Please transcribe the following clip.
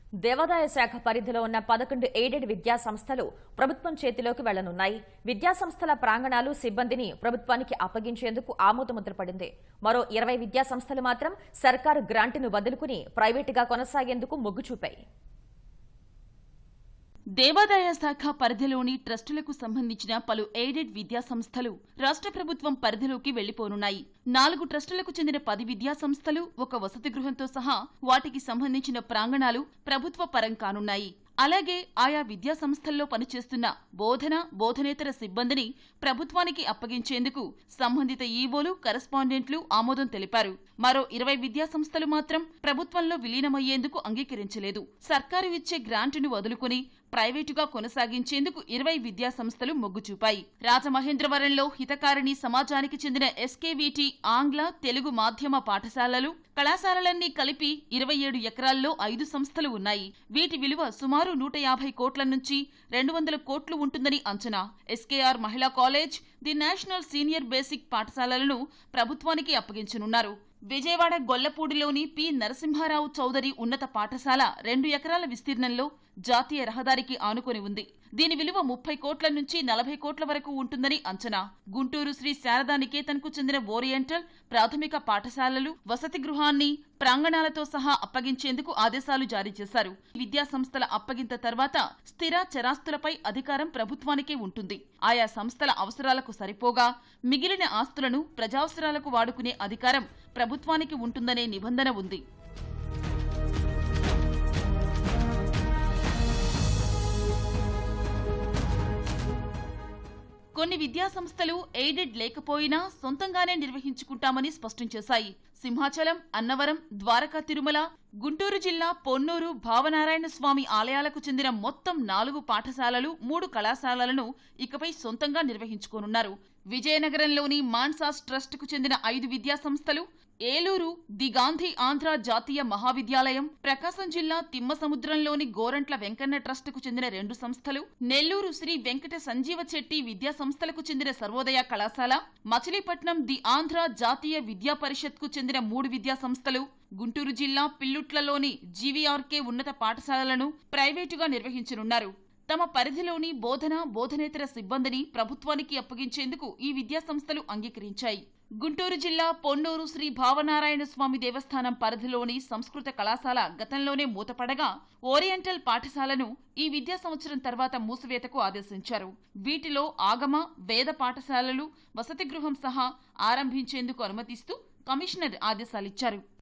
దేవాదాయ శాఖ పరిధిలో ఉన్న పదకొండు ఎయిడెడ్ విద్యా సంస్థలు ప్రభుత్వం చేతిలోకి వెళ్లనున్నాయి విద్యా సంస్థల ప్రాంగణాలు సిబ్బందిని ప్రభుత్వానికి అప్పగించేందుకు ఆమోదముద్ర పడింది మరో ఇరవై విద్యా సంస్థలు మాత్రం సర్కారు గ్రాంటును వదులుకుని ప్రైవేటుగా కొనసాగేందుకు మొగ్గు చూపాయి దేవాదాయ శాఖ పరిధిలోని ట్రస్టులకు సంబంధించిన పలు ఎయిడెడ్ విద్యా సంస్థలు రాష్ట్ర ప్రభుత్వం పరిధిలోకి వెళ్లిపోనున్నాయి నాలుగు ట్రస్టులకు చెందిన పది విద్యా సంస్థలు ఒక వసతి గృహంతో సహా వాటికి సంబంధించిన ప్రాంగణాలు ప్రభుత్వ పరం కానున్నాయి అలాగే ఆయా విద్యా సంస్థల్లో పనిచేస్తున్న బోధన బోధనేతర సిబ్బందిని ప్రభుత్వానికి అప్పగించేందుకు సంబంధిత ఈవోలు కరెస్పాండెంట్లు ఆమోదం తెలిపారు మరో ఇరవై విద్యా సంస్థలు మాత్రం ప్రభుత్వంలో విలీనమయ్యేందుకు అంగీకరించలేదు సర్కారు ఇచ్చే గ్రాంటును వదులుకుని ప్రైవేటుగా కొనసాగించేందుకు ఇరవై విద్యా సంస్థలు మొగ్గు చూపాయి రాజమహేంద్రవరంలో హితకారిణి సమాజానికి చెందిన ఎస్కేవిటి ఆంగ్ల తెలుగు మాధ్యమ పాఠశాలలు కళాశాలలన్నీ కలిపి ఇరవై ఏడు ఎకరాల్లో ఐదు సంస్థలు ఉన్నాయి వీటి విలువ సుమారు నూట యాభై కోట్ల నుంచి రెండు వందల కోట్లు ఉంటుందని అంచనా ఎస్కేఆర్ మహిళా college the national senior basic పాఠశాలలను ప్రభుత్వానికి అప్పగించనున్నారు విజయవాడ గొల్లపూడిలోని పి నరసింహారావు చౌదరి ఉన్నత పాఠశాల రెండు ఎకరాల విస్తీర్ణంలో జాతీయ రహదారికి ఆనుకొని ఉంది దీని విలువ ముప్పై కోట్ల నుంచి నలభై కోట్ల వరకు ఉంటుందని అంచనా గుంటూరు శ్రీ శారదా నికేతన్ కు చెందిన ఓరియంటల్ ప్రాథమిక పాఠశాలలు వసతి గృహాన్ని ప్రాంగణాలతో సహా అప్పగించేందుకు ఆదేశాలు జారీ చేశారు విద్యా సంస్థల అప్పగింత తర్వాత స్థిర చరాస్తులపై అధికారం ప్రభుత్వానికే ఉంటుంది ఆయా సంస్థల అవసరాలకు సరిపోగా మిగిలిన ఆస్తులను ప్రజావసరాలకు వాడుకునే అధికారం ప్రభుత్వానికి ఉంటుందనే నిబంధన ఉంది కొన్ని విద్యా సంస్థలు ఎయిడెడ్ లేకపోయినా సొంతంగానే నిర్వహించుకుంటామని స్పష్టం చేశాయి సింహాచలం అన్నవరం ద్వారకా తిరుమల గుంటూరు జిల్లా పొన్నూరు భావనారాయణ స్వామి ఆలయాలకు చెందిన మొత్తం నాలుగు పాఠశాలలు మూడు కళాశాలలను ఇకపై సొంతంగా నిర్వహించుకోనున్నారు విజయనగరంలోని మాన్సాస్ ట్రస్ట్ కు చెందిన ఐదు విద్యా సంస్థలు ఏలూరు ది గాంధీ ఆంధ్ర జాతీయ మహావిద్యాలయం ప్రకాశం జిల్లా తిమ్మసముద్రంలోని గోరంట్ల వెంకన్న ట్రస్ట్ కు చెందిన రెండు సంస్థలు నెల్లూరు శ్రీ వెంకట సంజీవ చెట్టి విద్యా సంస్థలకు చెందిన సర్వోదయ కళాశాల మచిలీపట్నం ది ఆంధ్ర జాతీయ విద్యా పరిషత్ కు చెందిన మూడు విద్యా సంస్థలు గుంటూరు జిల్లా పిల్లుట్లలోని జీవీఆర్కే ఉన్నత పాఠశాలలను ప్రైవేటుగా నిర్వహించనున్నారు తమ పరిధిలోని బోధన బోధనేతర సిబ్బందిని ప్రభుత్వానికి అప్పగించేందుకు ఈ విద్యా సంస్థలు అంగీకరించాయి గుంటూరు జిల్లా పొన్నూరు శ్రీ భావనారాయణ స్వామి దేవస్థానం పరిధిలోని సంస్కృత కళాశాల గతంలోనే మూతపడగా ఓరియంటల్ పాఠశాలను ఈ విద్యా సంవత్సరం తర్వాత మూసివేతకు ఆదేశించారు వీటిలో ఆగమ వేద పాఠశాలలు వసతి గృహం సహా ఆరంభించేందుకు అనుమతిస్తూ కమిషనర్ ఆదేశాలిచ్చారు